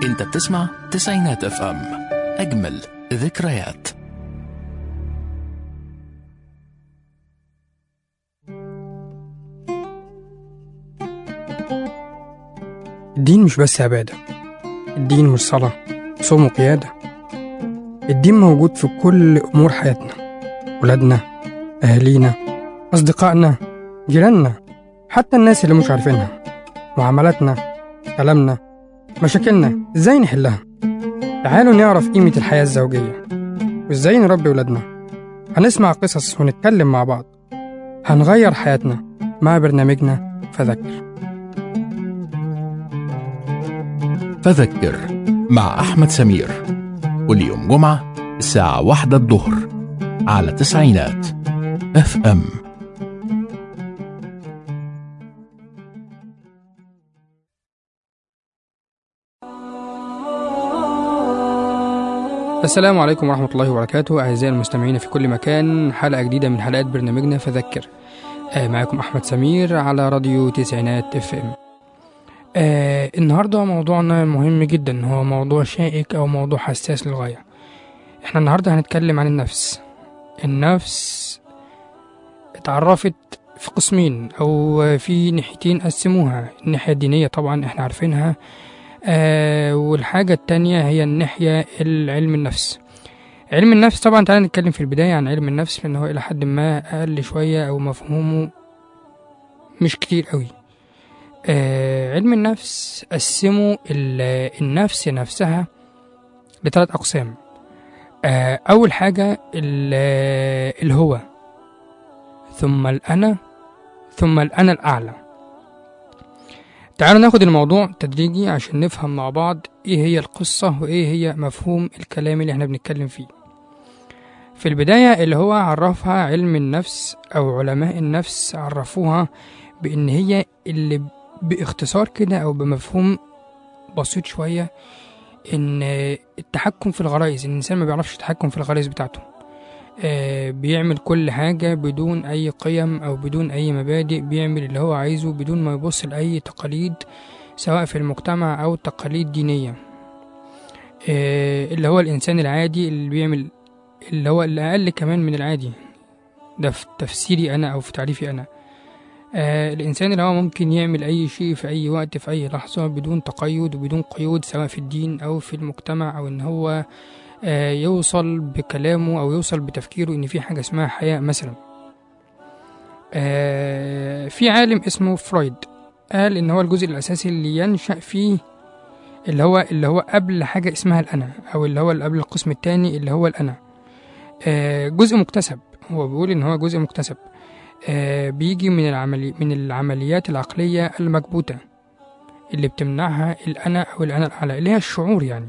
انت بتسمع تسعينات اف ام اجمل ذكريات الدين مش بس عبادة الدين مش صلاة صوم وقيادة الدين موجود في كل أمور حياتنا ولادنا أهالينا أصدقائنا جيراننا حتى الناس اللي مش عارفينها معاملاتنا كلامنا مشاكلنا ازاي نحلها تعالوا نعرف قيمة الحياة الزوجية وازاي نربي ولادنا هنسمع قصص ونتكلم مع بعض هنغير حياتنا مع برنامجنا فذكر فذكر مع أحمد سمير كل يوم جمعة الساعة واحدة الظهر على تسعينات اف ام السلام عليكم ورحمة الله وبركاته أعزائي المستمعين في كل مكان حلقة جديدة من حلقات برنامجنا فذكر آه معاكم أحمد سمير على راديو تسعينات اف ام آه النهاردة موضوعنا مهم جدا هو موضوع شائك أو موضوع حساس للغاية احنا النهاردة هنتكلم عن النفس النفس اتعرفت في قسمين أو في ناحيتين قسموها الناحية الدينية طبعا احنا عارفينها آه والحاجة التانية هي الناحية علم النفس علم النفس طبعا تعالى نتكلم في البداية عن علم النفس لأن هو إلى حد ما أقل شوية أو مفهومه مش كتير قوي آه علم النفس قسموا ال- النفس نفسها لثلاث أقسام آه أول حاجة ال- الهو ثم الأنا ثم الأنا الأعلى تعالوا ناخد الموضوع تدريجي عشان نفهم مع بعض ايه هي القصة وايه هي مفهوم الكلام اللي احنا بنتكلم فيه في البداية اللي هو عرفها علم النفس أو علماء النفس عرفوها بإن هي اللي باختصار كده أو بمفهوم بسيط شوية إن التحكم في الغرائز إن الإنسان ما بيعرفش يتحكم في الغرائز بتاعته آه، بيعمل كل حاجة بدون أي قيم أو بدون أي مبادئ بيعمل اللي هو عايزه بدون ما يبص لأي تقاليد سواء في المجتمع أو تقاليد دينية آه، اللي هو الإنسان العادي اللي بيعمل اللي هو الأقل كمان من العادي ده في تفسيري أنا أو في تعريفي أنا آه الإنسان اللي هو ممكن يعمل أي شيء في أي وقت في أي لحظة بدون تقيد وبدون قيود سواء في الدين أو في المجتمع أو إن هو آه، يوصل بكلامه او يوصل بتفكيره ان في حاجه اسمها حياء مثلا آه، في عالم اسمه فرويد قال ان هو الجزء الاساسي اللي ينشا فيه اللي هو اللي هو قبل حاجه اسمها الانا او اللي هو اللي قبل القسم الثاني اللي هو الانا آه، جزء مكتسب هو بيقول ان هو جزء مكتسب آه، بيجي من العملي من العمليات العقليه المكبوته اللي بتمنعها الانا او الانا الاعلى اللي هي الشعور يعني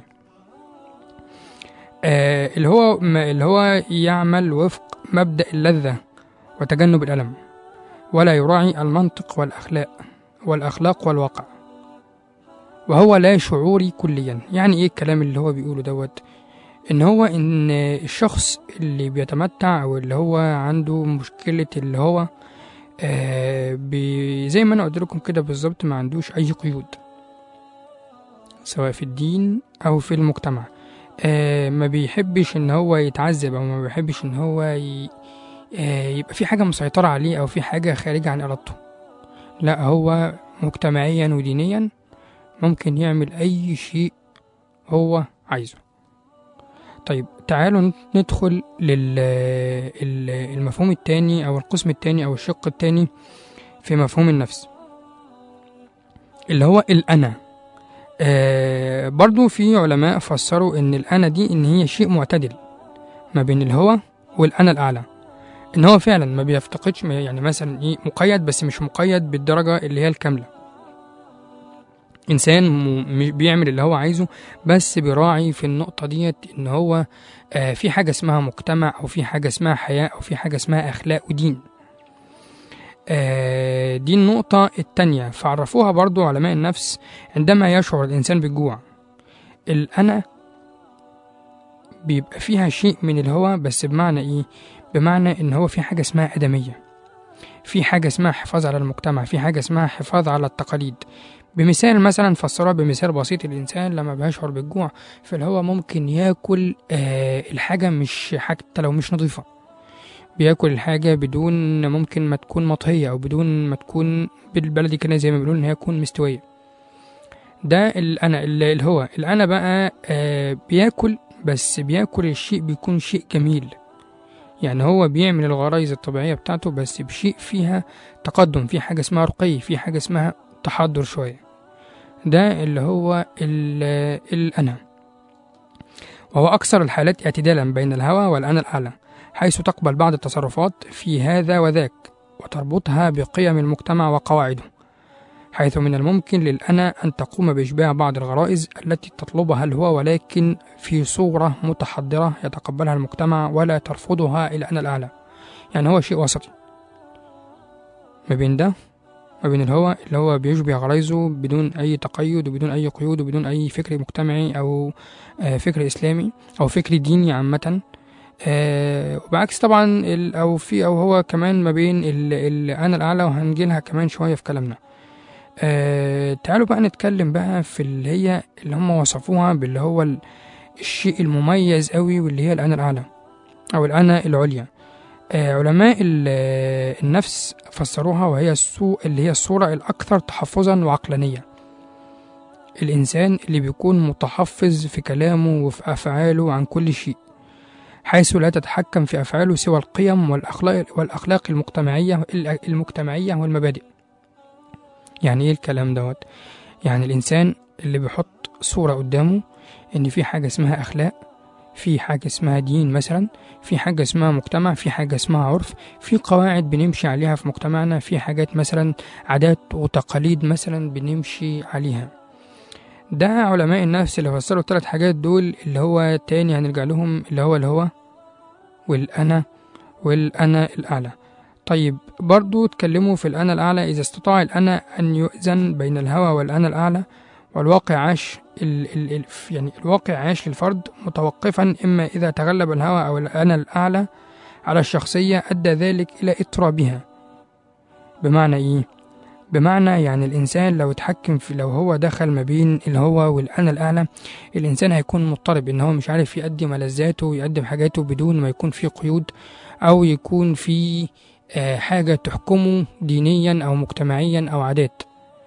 آه، اللي هو ما- اللي هو يعمل وفق مبدأ اللذة وتجنب الألم ولا يراعي المنطق والأخلاق والأخلاق والواقع وهو لا شعوري كليا يعني ايه الكلام اللي هو بيقوله دوت ان هو ان الشخص اللي بيتمتع او اللي هو عنده مشكلة اللي هو آه بي زي ما انا قلت لكم كده بالظبط ما عندوش اي قيود سواء في الدين او في المجتمع آه، ما بيحبش ان هو يتعذب او ما بيحبش ان هو ي... آه، يبقى في حاجه مسيطره عليه او في حاجه خارجه عن ارادته لا هو مجتمعيا ودينيا ممكن يعمل اي شيء هو عايزه طيب تعالوا ندخل للمفهوم التاني او القسم التاني او الشق التاني في مفهوم النفس اللي هو الانا آه برضو في علماء فسروا ان الانا دي ان هي شيء معتدل ما بين الهوى والانا الاعلى ان هو فعلا ما بيفتقدش ما- يعني مثلا ايه مقيد بس مش مقيد بالدرجه اللي هي الكامله انسان م- مش بيعمل اللي هو عايزه بس بيراعي في النقطه ديت ان هو آه في حاجه اسمها مجتمع او في حاجه اسمها حياه او في حاجه اسمها اخلاق ودين آه، دي النقطة التانية فعرفوها برضو علماء النفس عندما يشعر الإنسان بالجوع الأنا بيبقى فيها شيء من الهوى بس بمعنى إيه؟ بمعنى إن هو في حاجة اسمها آدمية في حاجة اسمها حفاظ على المجتمع في حاجة اسمها حفاظ على التقاليد بمثال مثلا فسرها بمثال بسيط الإنسان لما بيشعر بالجوع فاللي هو ممكن ياكل آه الحاجة مش حتى لو مش نظيفة بياكل الحاجة بدون ممكن ما تكون مطهية أو بدون ما تكون بالبلدي كده زي ما بيقولوا إن هي تكون مستوية ده الأنا اللي هو الأنا بقى آه بياكل بس بياكل الشيء بيكون شيء جميل يعني هو بيعمل الغرائز الطبيعية بتاعته بس بشيء فيها تقدم في حاجة اسمها رقي في حاجة اسمها تحضر شوية ده اللي هو ال- الأنا وهو أكثر الحالات اعتدالا بين الهوى والأنا الأعلى حيث تقبل بعض التصرفات في هذا وذاك وتربطها بقيم المجتمع وقواعده حيث من الممكن للأنا أن تقوم بإشباع بعض الغرائز التي تطلبها الهوى ولكن في صورة متحضرة يتقبلها المجتمع ولا ترفضها الأنا الأعلى يعني هو شيء وسطي ما بين ده ما بين الهوى اللي هو بيشبع غرايزه بدون أي تقيد وبدون أي قيود وبدون أي فكر مجتمعي أو آه، فكر إسلامي أو فكر ديني عامةً آه وبعكس طبعا ال- او في او هو كمان ما بين ال- الانا الاعلى وهنجيلها كمان شويه في كلامنا آه تعالوا بقى نتكلم بقى في اللي هي اللي هم وصفوها باللي هو ال- الشيء المميز قوي واللي هي الانا الاعلى او الانا العليا آه علماء ال- النفس فسروها وهي السوء اللي هي الصوره الاكثر تحفظا وعقلانيه الانسان اللي بيكون متحفظ في كلامه وفي افعاله عن كل شيء حيث لا تتحكم في أفعاله سوى القيم والأخلاق والأخلاق المجتمعية المجتمعية والمبادئ. يعني إيه الكلام دوت؟ يعني الإنسان اللي بيحط صورة قدامه إن في حاجة اسمها أخلاق، في حاجة اسمها دين مثلا، في حاجة اسمها مجتمع، في حاجة اسمها عرف، في قواعد بنمشي عليها في مجتمعنا، في حاجات مثلا عادات وتقاليد مثلا بنمشي عليها. ده علماء النفس اللي فسروا الثلاث حاجات دول اللي هو تاني هنرجع لهم اللي هو الهوى والأنا والأنا الأعلى طيب برضو اتكلموا في الأنا الأعلى إذا استطاع الأنا أن يؤذن بين الهوى والأنا الأعلى والواقع عاش ال ال ال يعني الواقع عاش للفرد متوقفا إما إذا تغلب الهوى أو الأنا الأعلى على الشخصية أدى ذلك إلى اضطرابها بمعنى إيه؟ بمعنى يعني الإنسان لو اتحكم في لو هو دخل ما بين الهو والأنا الأعلى الإنسان هيكون مضطرب إن هو مش عارف يقدم ملذاته ويقدم حاجاته بدون ما يكون في قيود أو يكون في آه، حاجة تحكمه دينيا أو مجتمعيا أو عادات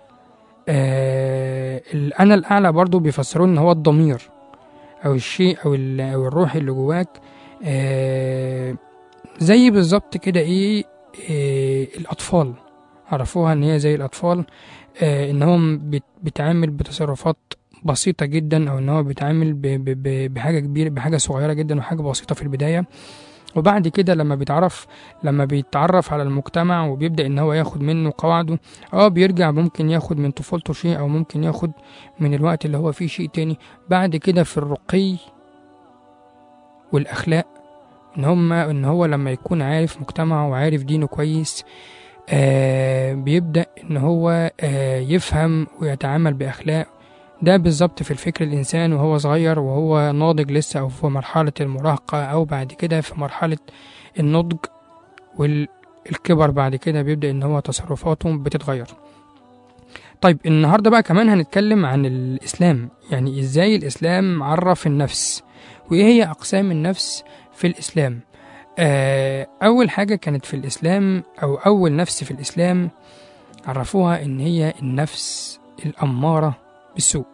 آه، الأنا الأعلى برضو بيفسرون إن هو الضمير أو الشيء أو, ال- أو الروح اللي جواك آه، زي بالظبط كده إيه آه، الأطفال عرفوها ان هي زي الاطفال آه ان هو بت- بيتعامل بتصرفات بسيطة جدا او ان هو بيتعامل ب- ب- ب- بحاجة كبيرة بحاجة صغيرة جدا وحاجة بسيطة في البداية وبعد كده لما بيتعرف لما بيتعرف على المجتمع وبيبدأ ان هو ياخد منه قواعده اه بيرجع ممكن ياخد من طفولته شيء او ممكن ياخد من الوقت اللي هو فيه شيء تاني بعد كده في الرقي والاخلاق ان هما ان هو لما يكون عارف مجتمعه وعارف دينه كويس آه بيبدأ إن هو آه يفهم ويتعامل بأخلاق ده بالظبط في الفكر الإنسان وهو صغير وهو ناضج لسه أو في مرحلة المراهقة أو بعد كده في مرحلة النضج والكبر بعد كده بيبدأ إن هو تصرفاته بتتغير طيب النهاردة بقى كمان هنتكلم عن الإسلام يعني إزاي الإسلام عرف النفس وإيه هي أقسام النفس في الإسلام آه، أول حاجة كانت في الإسلام أو أول نفس في الإسلام عرفوها إن هي النفس الأمارة بالسوء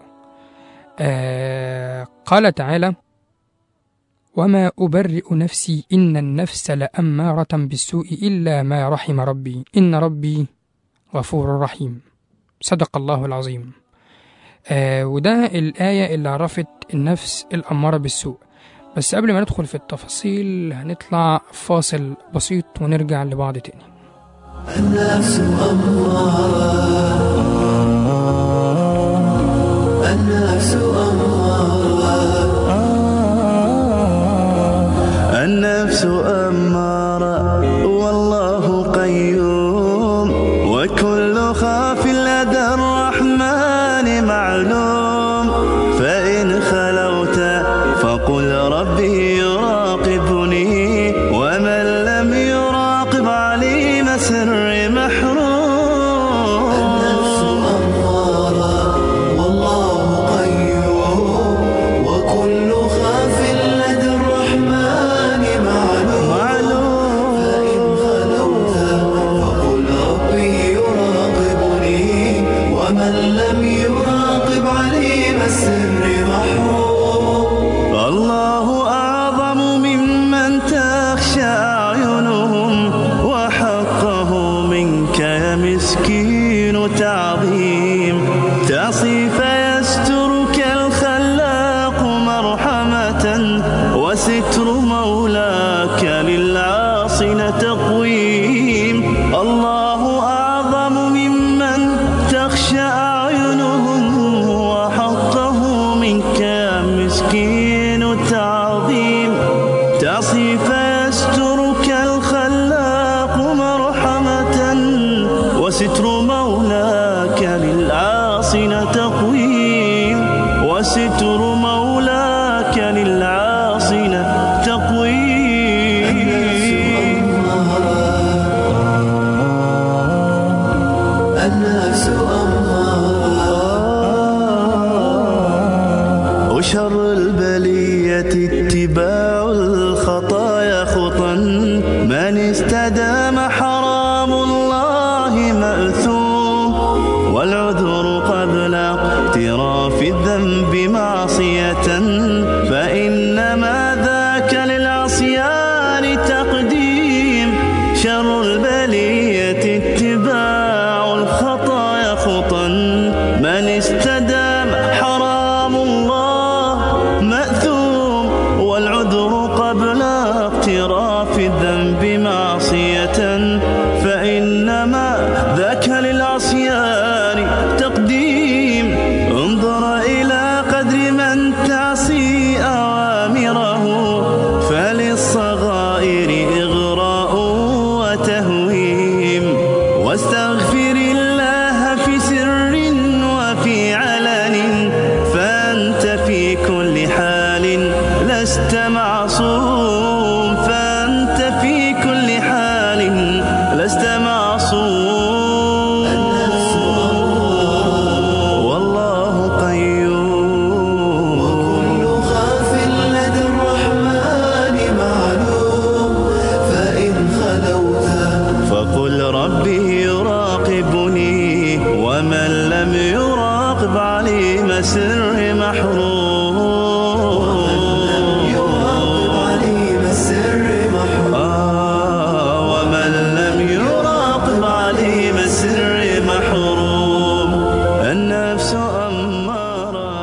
آه، قال تعالى وما أبرئ نفسي إن النفس لأمارة بالسوء إلا ما رحم ربي إن ربي غفور رحيم صدق الله العظيم آه وده الآية اللي عرفت النفس الأمارة بالسوء بس قبل ما ندخل في التفاصيل هنطلع فاصل بسيط ونرجع لبعض تاني النفس أمارة النفس أمارة النفس أمارة والله قيوم وكل خاف لدى الرحمن معلوم فإن خلوت فقل ربي يراقبني ومن لم يراقب عليم سر محروم النفس ومن لم يراقب عليم السر محروم الله أعظم ممن تخشى أعينهم وحقه منك يا مسكين تعظيم تعصي فيسترك الخلاق مرحمة وستر مولاك للعاصين تقويم الله أعظم ممن تخشى أعينهم وحقه منك يا مسكين تعظيم تعصي فيسترك الخلاق مرحمة وستر مولاك للعاصين تقويم وستر مولاك للعاصين تقويم الناس أمهار وشر البلية اتباع الخطايا خطا من استدام حرام الله مأثوم والعذر قبل اقتراف الذنب معصية فإنما ذاك للعصيان تقديم شر البلية اتباع الخطايا خطا من استدام حرام الله مأثوم والعذر قبل اقتراف الذنب معصية فإنما ذاك للعصيان تقديم انظر إلى قدر من تعصي أوامره فللصغائر إغراء وتهويم واستغفر الله في سر وفي علن فأنت في كل حال لست معصوم فأنت في كل حال لست معصوم والله قيوم وكل خاف لدى الرحمن معلوم فإن خلوت فقل ربي يراقبني ومن لم يراقب عليم سر محروم آه ومن لم يراقب عليم السر محروم النفس أمارة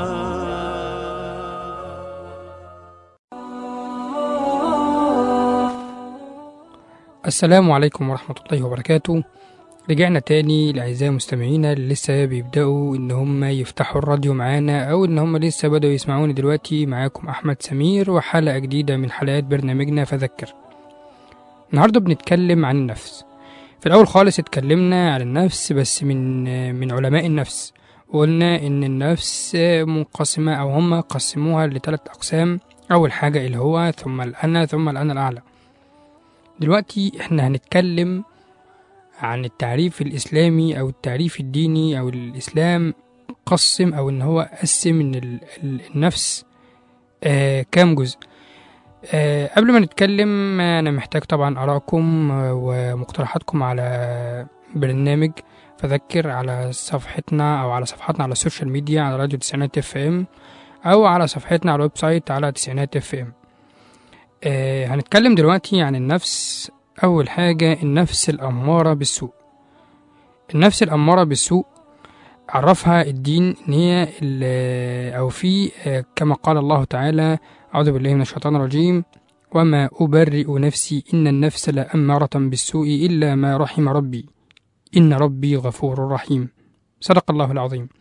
السلام عليكم ورحمة الله وبركاته رجعنا تاني لأعزائي مستمعينا اللي لسه بيبدأوا إن هم يفتحوا الراديو معانا أو إن هم لسه بدأوا يسمعوني دلوقتي معاكم أحمد سمير وحلقة جديدة من حلقات برنامجنا فذكر النهاردة بنتكلم عن النفس في الأول خالص اتكلمنا عن النفس بس من من علماء النفس وقلنا إن النفس منقسمة أو هم قسموها لثلاث أقسام أول حاجة الهوى ثم الأنا ثم الأنا الأعلى دلوقتي احنا هنتكلم عن التعريف الإسلامي أو التعريف الديني أو الإسلام قسم أو إن هو قسم إن ال- ال- النفس آه كام جزء آه قبل ما نتكلم آه، أنا محتاج طبعا آرائكم آه، ومقترحاتكم على برنامج فذكر على صفحتنا أو على صفحاتنا على السوشيال ميديا على راديو تسعينات اف ام أو على صفحتنا على الويب سايت على تسعينات اف ام آه هنتكلم دلوقتي عن النفس أول حاجة النفس الأمارة بالسوء النفس الأمارة بالسوء عرفها الدين إن هي ال- أو في آه، كما قال الله تعالى أعوذ بالله من الشيطان الرجيم وما أبرئ نفسي إن النفس لأمارة بالسوء إلا ما رحم ربي إن ربي غفور رحيم صدق الله العظيم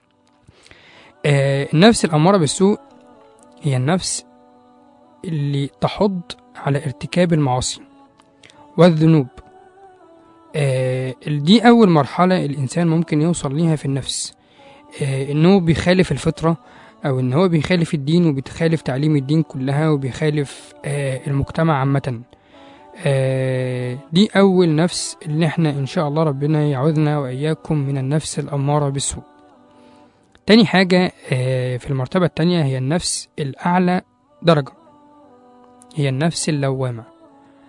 آه، النفس الأمارة بالسوء هي النفس اللي تحض على ارتكاب المعاصي والذنوب آه، دي أول مرحلة الإنسان ممكن يوصل ليها في النفس آه، إنه بيخالف الفطرة أو إن هو بيخالف الدين وبيخالف تعليم الدين كلها وبيخالف آه، المجتمع عامة آه، دي أول نفس اللي احنا إن شاء الله ربنا يعوذنا وإياكم من النفس الأمارة بالسوء تاني حاجة آه، في المرتبة التانية هي النفس الأعلى درجة هي النفس اللوامة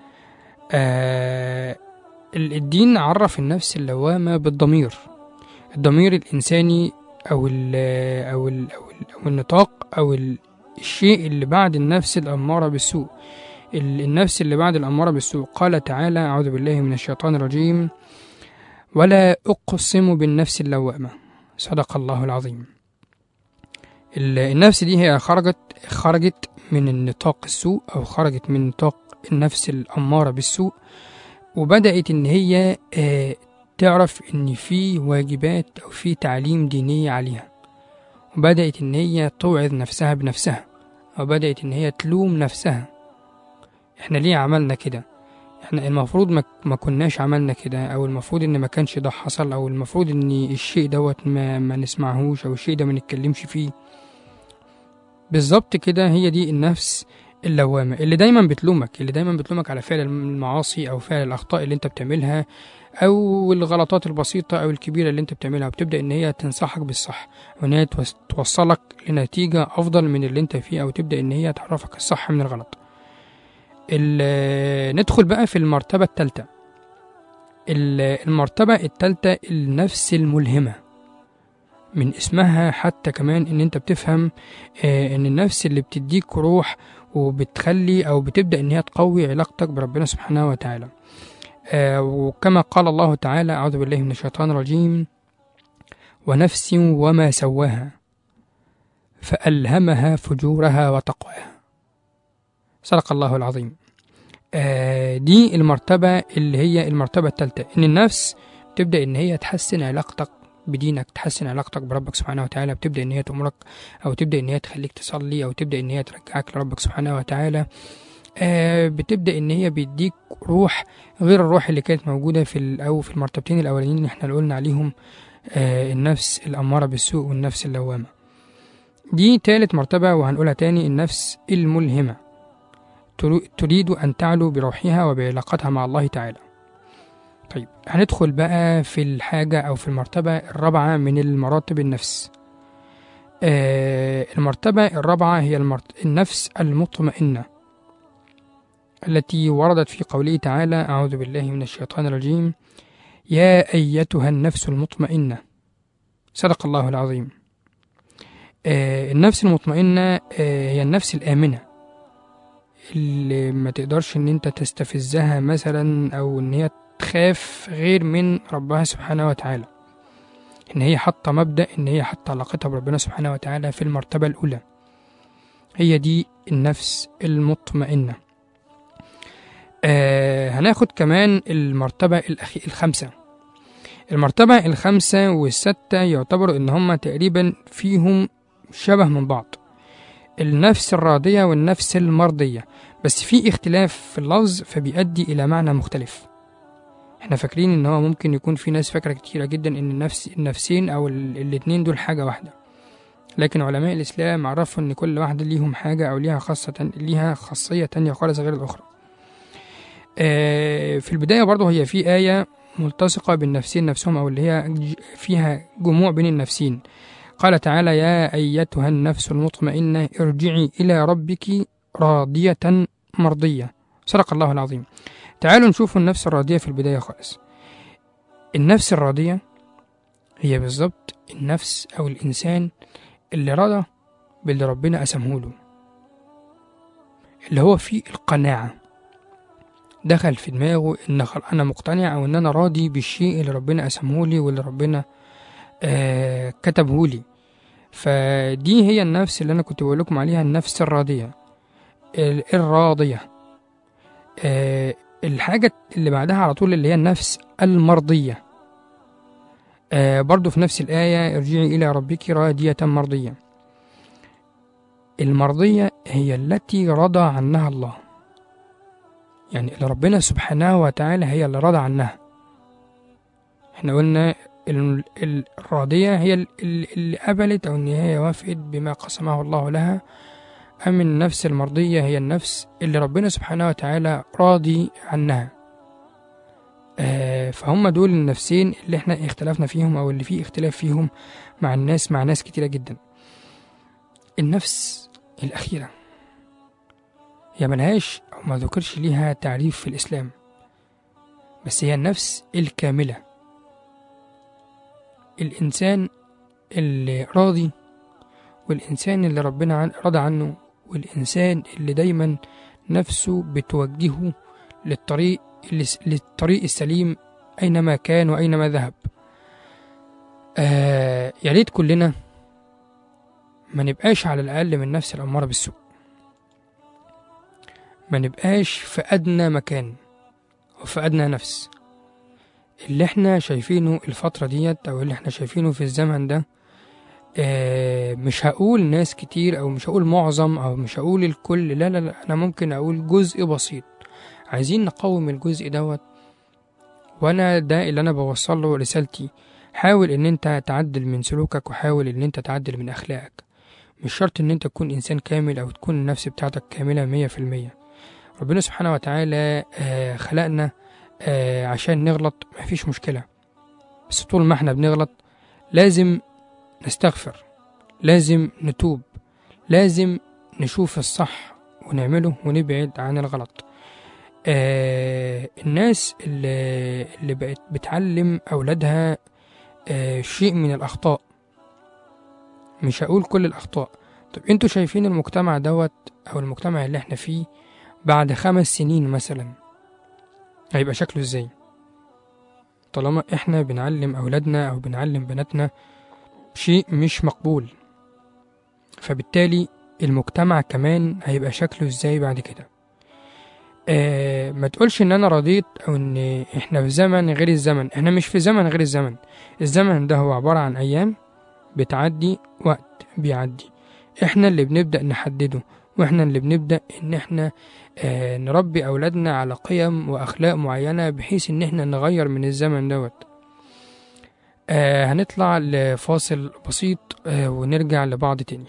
آه ال- الدين عرف النفس اللوامة بالضمير الضمير الإنساني أو ال أو ال أو, ال أو النطاق أو ال الشيء اللي بعد النفس الأمارة بالسوء ال- النفس اللي بعد الأمارة بالسوء قال تعالى أعوذ بالله من الشيطان الرجيم ولا أقسم بالنفس اللوامة صدق الله العظيم ال- النفس دي هي خرجت خرجت من النطاق السوء أو خرجت من نطاق النفس الأمارة بالسوء وبدأت إن هي آه، تعرف إن في واجبات أو في تعليم دينية عليها وبدأت إن هي توعظ نفسها بنفسها وبدأت إن هي تلوم نفسها إحنا ليه عملنا كده إحنا المفروض ما, ما كناش عملنا كده أو المفروض إن ما كانش ده حصل أو المفروض إن الشيء دوت ما, ما نسمعهوش أو الشيء ده ما نتكلمش فيه بالظبط كده هي دي النفس اللوامة اللي دايما بتلومك اللي دايما بتلومك على فعل المعاصي أو فعل الأخطاء اللي أنت بتعملها أو الغلطات البسيطة أو الكبيرة اللي أنت بتعملها وبتبدأ إن هي تنصحك بالصح وإن هي توس- توصلك لنتيجة أفضل من اللي أنت فيه أو تبدأ إن هي تعرفك الصح من الغلط ال- ندخل بقى في المرتبة التالتة ال- المرتبة التالتة النفس الملهمة من اسمها حتى كمان ان انت بتفهم آه، ان النفس اللي بتديك روح وبتخلي او بتبدا ان هي تقوي علاقتك بربنا سبحانه وتعالى آه، وكما قال الله تعالى اعوذ بالله من الشيطان الرجيم ونفس وما سواها فالهمها فجورها وتقواها صدق الله العظيم آه، دي المرتبه اللي هي المرتبه الثالثه ان النفس تبدا ان هي تحسن علاقتك بدينك تحسن علاقتك بربك سبحانه وتعالى بتبدا ان هي تأمرك او تبدا ان هي تخليك تصلي او تبدا ان هي ترجعك لربك سبحانه وتعالى آه بتبدا ان هي بيديك روح غير الروح اللي كانت موجوده في ال- او في المرتبتين الاولانيين اللي احنا اللي قلنا عليهم آه النفس الاماره بالسوء والنفس اللوامه دي تالت مرتبه وهنقولها تاني النفس الملهمه ترو- تريد ان تعلو بروحها وبعلاقتها مع الله تعالى طيب هندخل بقى في الحاجة أو في المرتبة الرابعة من المراتب النفس آه المرتبة الرابعة هي المرت... النفس المطمئنة التي وردت في قوله تعالى أعوذ بالله من الشيطان الرجيم يا أيتها النفس المطمئنة صدق الله العظيم آه النفس المطمئنة آه هي النفس الآمنة اللي ما تقدرش ان انت تستفزها مثلا او ان هي تخاف غير من ربها سبحانه وتعالى إن هي حاطة مبدأ إن هي حاطة علاقتها بربنا سبحانه وتعالى في المرتبة الأولى هي دي النفس المطمئنة آه هناخد كمان المرتبة الأخي الخامسة المرتبة الخامسة والستة يعتبروا إن هما تقريبا فيهم شبه من بعض النفس الراضية والنفس المرضية بس في اختلاف في اللفظ فبيؤدي إلى معنى مختلف احنا فاكرين ان هو ممكن يكون في ناس فاكره كتيره جدا ان النفس النفسين او ال- الاتنين دول حاجه واحده لكن علماء الاسلام عرفوا ان كل واحده ليهم حاجه او ليها خاصه ليها خاصيه تانية خالص غير الاخرى آه، في البدايه برضه هي في ايه ملتصقه بالنفسين نفسهم او اللي هي ج- فيها جموع بين النفسين قال تعالى يا ايتها النفس المطمئنه ارجعي الى ربك راضيه مرضيه صدق الله العظيم تعالوا نشوف النفس الراضية في البداية خالص النفس الراضية هي بالظبط النفس أو الإنسان اللي رضى باللي ربنا قسمهوله اللي هو فيه القناعة دخل في دماغه إن خل- أنا مقتنع أو إن أنا راضي بالشيء اللي ربنا قسمهولي واللي ربنا آه كتبهولي فدي هي النفس اللي أنا كنت بقول لكم عليها النفس الراضية ال- الراضية آه الحاجة اللي بعدها على طول اللي هي النفس المرضية آه برضو في نفس الآية ارجعي إلى ربك راضية مرضية المرضية هي التي رضى عنها الله يعني اللي ربنا سبحانه وتعالى هي اللي رضى عنها احنا قلنا ال- ال- الراضية هي ال- ال- اللي قبلت أو إن هي وافقت بما قسمه الله لها أم النفس المرضية هي النفس اللي ربنا سبحانه وتعالى راضي عنها آه فهم دول النفسين اللي احنا اختلفنا فيهم أو اللي فيه اختلاف فيهم مع الناس مع ناس كتيرة جدا النفس الأخيرة هي ملهاش أو ما ذكرش ليها تعريف في الإسلام بس هي النفس الكاملة الإنسان اللي راضي والإنسان اللي ربنا عن رضى عنه والإنسان اللي دايما نفسه بتوجهه للطريق للطريق السليم أينما كان وأينما ذهب آه يا ريت كلنا ما نبقاش على الأقل من نفس الأمارة بالسوء ما نبقاش في أدنى مكان أو في أدنى نفس اللي احنا شايفينه الفترة ديت أو اللي احنا شايفينه في الزمن ده آه مش هقول ناس كتير أو مش هقول معظم أو مش هقول الكل لا لا لا أنا ممكن أقول جزء بسيط عايزين نقوم الجزء دوت وأنا ده اللي أنا بوصل له رسالتي حاول إن أنت تعدل من سلوكك وحاول إن أنت تعدل من أخلاقك مش شرط إن أنت تكون إنسان كامل أو تكون النفس بتاعتك كاملة مية في المية ربنا سبحانه وتعالى آه خلقنا آه عشان نغلط مفيش مشكلة بس طول ما احنا بنغلط لازم نستغفر لازم نتوب لازم نشوف الصح ونعمله ونبعد عن الغلط آه الناس اللي, اللي بقت بتعلم أولادها آه شيء من الأخطاء مش هقول كل الأخطاء طب انتوا شايفين المجتمع دوت أو المجتمع اللي احنا فيه بعد خمس سنين مثلا هيبقى شكله ازاي طالما احنا بنعلم أولادنا أو بنعلم بناتنا شيء مش مقبول فبالتالي المجتمع كمان هيبقى شكله ازاي بعد كده آه ما تقولش ان انا رضيت او ان احنا في زمن غير الزمن احنا مش في زمن غير الزمن الزمن ده هو عبارة عن ايام بتعدي وقت بيعدي احنا اللي بنبدأ نحدده واحنا اللي بنبدأ ان احنا آه نربي اولادنا على قيم واخلاق معينة بحيث ان احنا نغير من الزمن دوت آه هنطلع لفاصل بسيط آه ونرجع لبعض تاني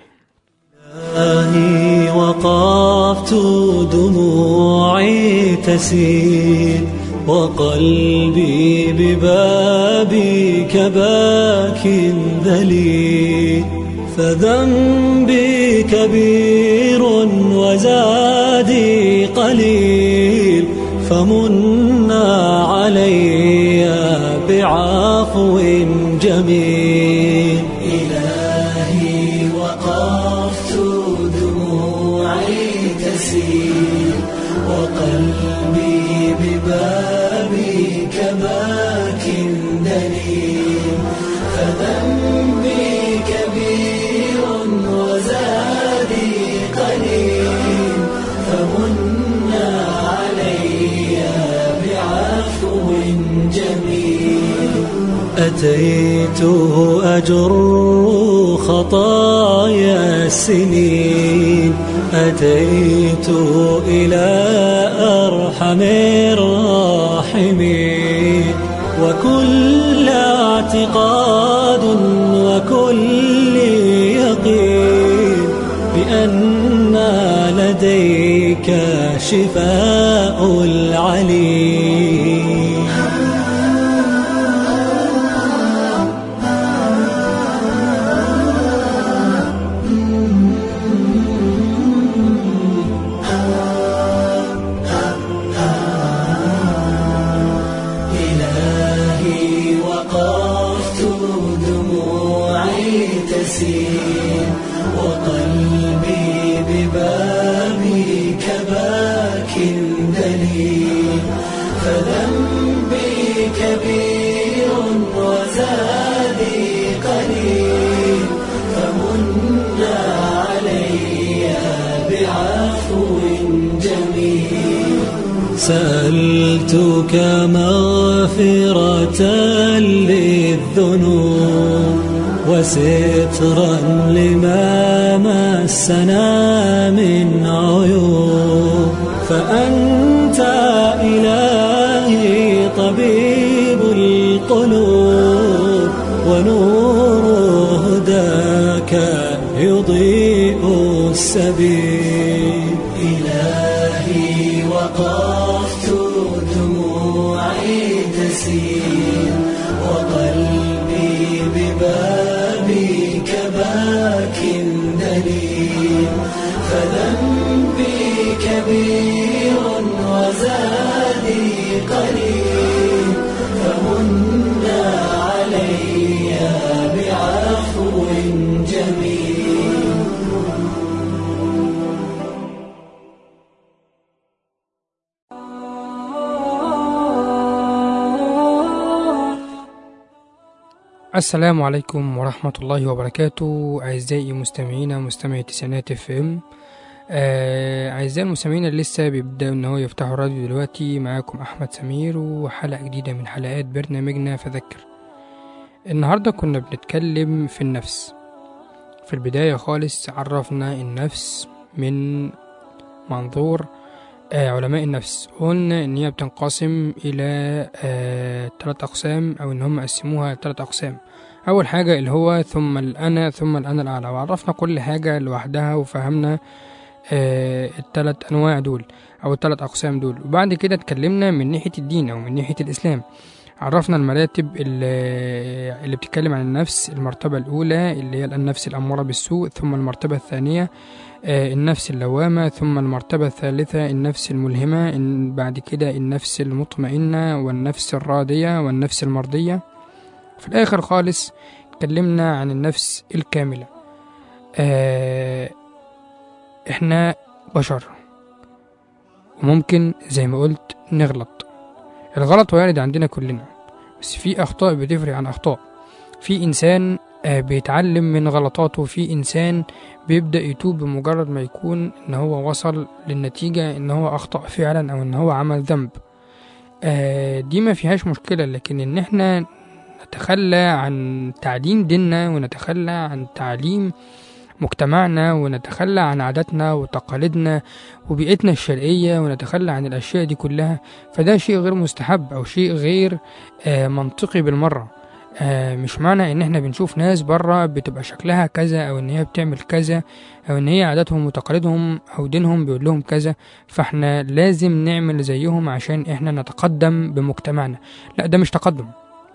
إلهي وقفت دموعي تسيل وقلبي ببابك باك ذليل فذنبي كبير وزادي قليل فمنا علي بعفو جميل إلهي وقفت دموعي تسيل وقلبي ببابك باك دليل فذنبي كبير وزادي قليل فمنا علي بعفو جميل أتيت أجر خطايا السنين أتيت إلى أرحم الراحمين وكل اعتقاد وكل يقين بأن لديك شفاء العليم إلهي وقفت دموعي تسيل وقلبي ببابك باك دليل فذنبي كبير وزادي قليل فمنا علي بعفو جميل سألتك مغفرة للذنوب وسترا لما مسنا من عيوب فأنت إلهي طبيب القلوب ونور هداك يضيء السبيل إلهي وقفت دموعي تسيل وقلبي ببابك باك دليل فذنبي كبير وزادي قليل فمنا علي السلام عليكم ورحمة الله وبركاته أعزائي مستمعينا مستمعي تسعينات اف ام آه، أعزائي المستمعين اللي لسه بيبدأوا إن هو يفتحوا الراديو دلوقتي معاكم أحمد سمير وحلقة جديدة من حلقات برنامجنا فذكر النهاردة كنا بنتكلم في النفس في البداية خالص عرفنا النفس من منظور آه، علماء النفس قلنا إن هي بتنقسم إلى آه، تلات أقسام أو إن هم قسموها لتلات أقسام أول حاجة اللي هو ثم الأنا ثم الأنا الأعلى وعرفنا كل حاجة لوحدها وفهمنا آه، التلات أنواع دول أو التلات أقسام دول وبعد كده اتكلمنا من ناحية الدين أو من ناحية الإسلام عرفنا المراتب اللي, اللي بتتكلم عن النفس المرتبة الأولى اللي هي النفس الأمارة بالسوء ثم المرتبة الثانية آه، النفس اللوامة ثم المرتبة الثالثة النفس الملهمة إن بعد كده النفس المطمئنة والنفس الراضية والنفس المرضية في الآخر خالص اتكلمنا عن النفس الكاملة آه، احنا بشر وممكن زي ما قلت نغلط الغلط وارد عندنا كلنا بس في أخطاء بتفرق عن أخطاء في إنسان آه، بيتعلم من غلطاته في إنسان بيبدأ يتوب بمجرد ما يكون إن هو وصل للنتيجة إن هو أخطأ فعلا أو إن هو عمل ذنب آه، دي ما فيهاش مشكلة لكن إن إحنا نتخلى عن تعليم ديننا ونتخلى عن تعليم مجتمعنا ونتخلى عن عاداتنا وتقاليدنا وبيئتنا الشرقية ونتخلى عن الأشياء دي كلها فده شيء غير مستحب أو شيء غير آه، منطقي بالمرة آه، مش معنى ان احنا بنشوف ناس بره بتبقى شكلها كذا او ان هي بتعمل كذا او ان هي عاداتهم وتقاليدهم او دينهم بيقول لهم كذا فاحنا لازم نعمل زيهم عشان احنا نتقدم بمجتمعنا لا ده مش تقدم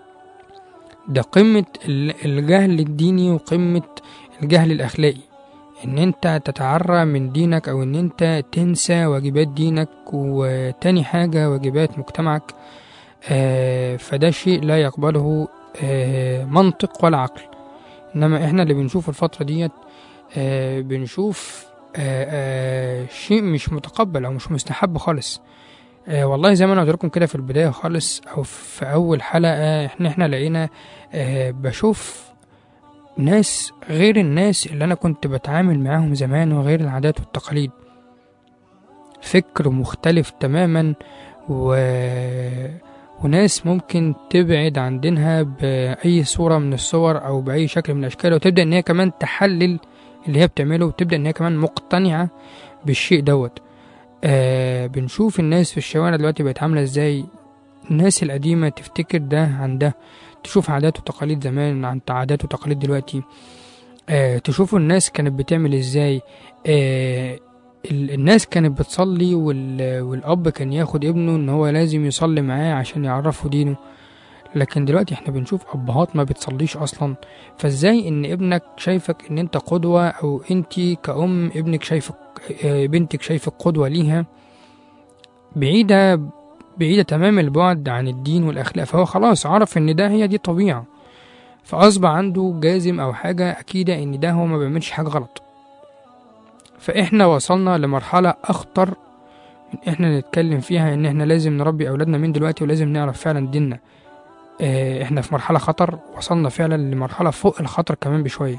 ده قمة ال- الجهل الديني وقمة الجهل الأخلاقي إن أنت تتعرى من دينك أو إن أنت تنسى واجبات دينك وتاني حاجة واجبات مجتمعك آه، فده شيء لا يقبله آه، منطق ولا عقل إنما إحنا اللي بنشوف الفترة ديت آه، بنشوف آه، آه، شيء مش متقبل أو مش مستحب خالص آه والله زي ما انا قلت لكم كده في البدايه خالص او في اول حلقه احنا احنا لقينا آه بشوف ناس غير الناس اللي انا كنت بتعامل معاهم زمان وغير العادات والتقاليد فكر مختلف تماما و... وناس ممكن تبعد عن دينها بأي صورة من الصور أو بأي شكل من الأشكال وتبدأ إن هي كمان تحلل اللي هي بتعمله وتبدأ إن هي كمان مقتنعة بالشيء دوت آه بنشوف الناس في الشوارع دلوقتي بقت عاملة ازاي الناس القديمة تفتكر ده عن ده تشوف عادات وتقاليد زمان عن عادات وتقاليد دلوقتي آه تشوفوا الناس كانت بتعمل ازاي آه ال- الناس كانت بتصلي وال... والأب كان ياخد ابنه إن هو لازم يصلي معاه عشان يعرفه دينه لكن دلوقتي احنا بنشوف أبهات ما بتصليش أصلا فازاي إن ابنك شايفك إن أنت قدوة أو أنتي كأم ابنك شايفك آه، بنتك شايفك قدوة ليها بعيدة بعيدة تمام البعد عن الدين والأخلاق فهو خلاص عرف إن ده هي دي طبيعة فأصبح عنده جازم أو حاجة أكيدة إن ده هو ما بيعملش حاجة غلط فإحنا وصلنا لمرحلة أخطر من إحنا نتكلم فيها إن إحنا لازم نربي أولادنا من دلوقتي ولازم نعرف فعلا ديننا آه، إحنا في مرحلة خطر وصلنا فعلا لمرحلة فوق الخطر كمان بشوية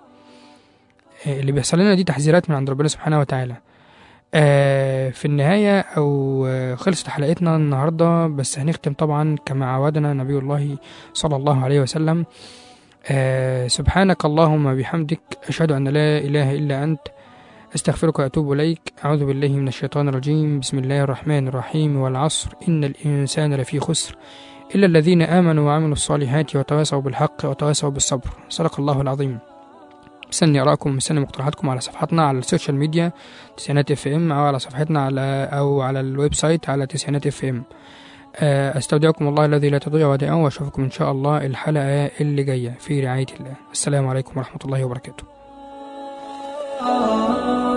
آه، اللي بيحصل لنا دي تحذيرات من عند ربنا سبحانه وتعالى آه، في النهاية أو آه، خلصت حلقتنا النهاردة بس هنختم طبعا كما عودنا نبي الله صلى الله عليه وسلم آه، سبحانك اللهم بحمدك أشهد أن لا إله إلا أنت أستغفرك وأتوب إليك أعوذ بالله من الشيطان الرجيم بسم الله الرحمن الرحيم والعصر إن الإنسان لفي خسر إلا الذين آمنوا وعملوا الصالحات وتواصوا بالحق وتواصوا بالصبر صدق الله العظيم مستني أراءكم مستني مقترحاتكم على صفحاتنا على السوشيال ميديا تسعينات اف ام أو على صفحتنا على أو على الويب سايت على تسعينات اف ام أستودعكم الله الذي لا تضيع ودائعه وأشوفكم إن شاء الله الحلقة اللي جاية في رعاية الله السلام عليكم ورحمة الله وبركاته ah